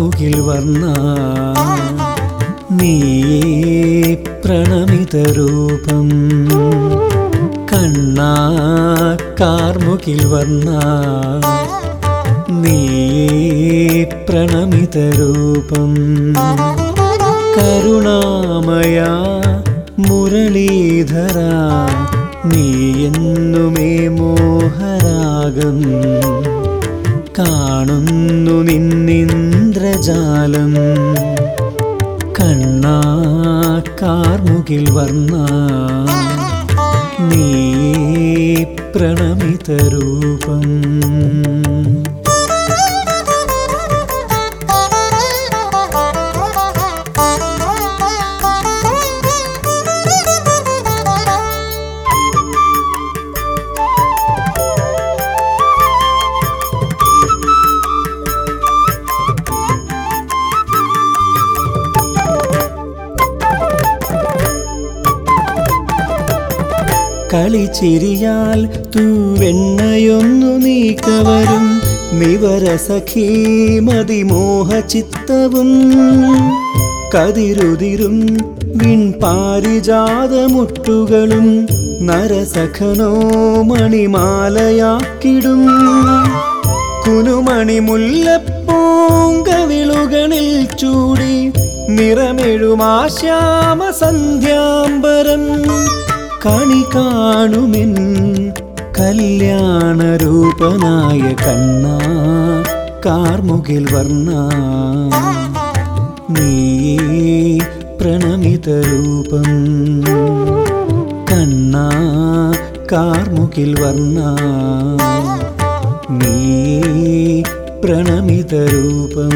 കാർമുകിൽ വർണ്ണ നീ പ്രണമിത രൂപം കണ്ണാ കാർമുകിൽ വർണ്ണ നീ പ്രണമിത രൂപം കരുണാമയ മുരളീധര നീ എന്നുമേ മോഹരാഗം കാണുന്നു നിന്നിന്ദ്രജാലം കണ്ണാ കാർമുകിൽ വർണ്ണ നീ പ്രണമിത രൂപം കളിച്ചിരിയാൽ തൂവെണ്ണയൊന്നു നീ കവരും നിവരസഖീ മതിമോഹ ചിത്തവും കതിരുതിരും വിൺപാരിജാതമുട്ടുകളും നരസഖനോ മണിമാലയാക്കിടും കുനുമണി മുല്ലപ്പൂങ്കവിളുകളിൽ ചൂടി നിറമെഴുമാശ്യാമ സന്ധ്യാംബരം കണി കാണുമെൻ കല്യാണരൂപനായ കണ്ണ കാർമുകിൽ വർണ്ണ നീ പ്രണമിത രൂപം കണ്ണ കാർമുകിൽ വർണ്ണ നീ പ്രണമിത രൂപം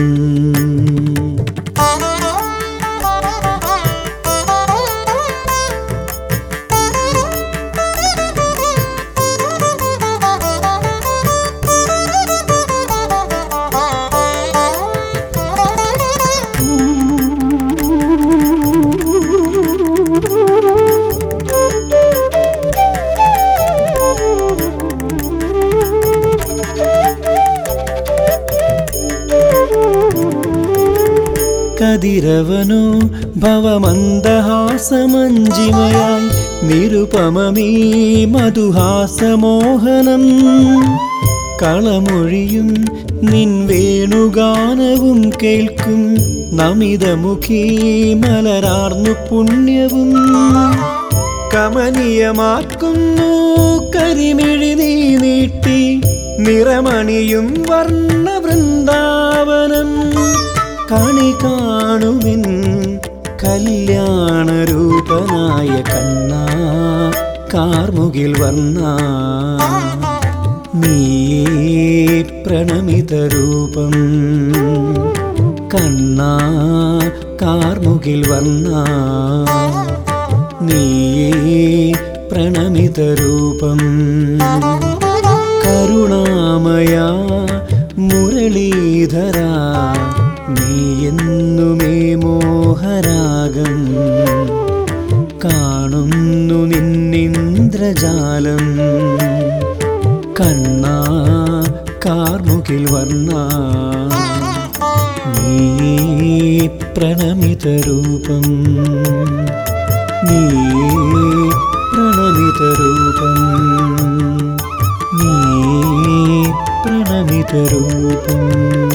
കതിരവനോ ഭവമന്ദഹാസമഞ്ജിമയായി നിരുപമമീ മധുഹാസമോഹനം കളമൊഴിയും നിൻ വേണുഗാനവും കേൾക്കും നമിതമുഖീ മലരാർന്നു പുണ്യവും കമനീയമാക്കുന്നു കരിമിഴി നീ നീട്ടി നിറമണിയും വർണ്ണ വൃന്ദാവനം കണി കാണുമിൻ കല്യാണരൂപനായ കണ്ണ കാർമുകിൽ വർണ്ണ നീ പ്രണമിത രൂപം കണ്ണ കാർമുകിൽ വർണ്ണ നീ പ്രണമിത രൂപം കരുണാമയ മുരളീധര നീ എന്നുമേ മോഹരാഗം കാണുന്നു നിന്നിന്ദ്രജാലം കണ്ണാ കാർമുകിൽ വർണ്ണ നീ പ്രണമിത രൂപം നീ പ്രണമിത രൂപം നീ പ്രണമിത രൂപം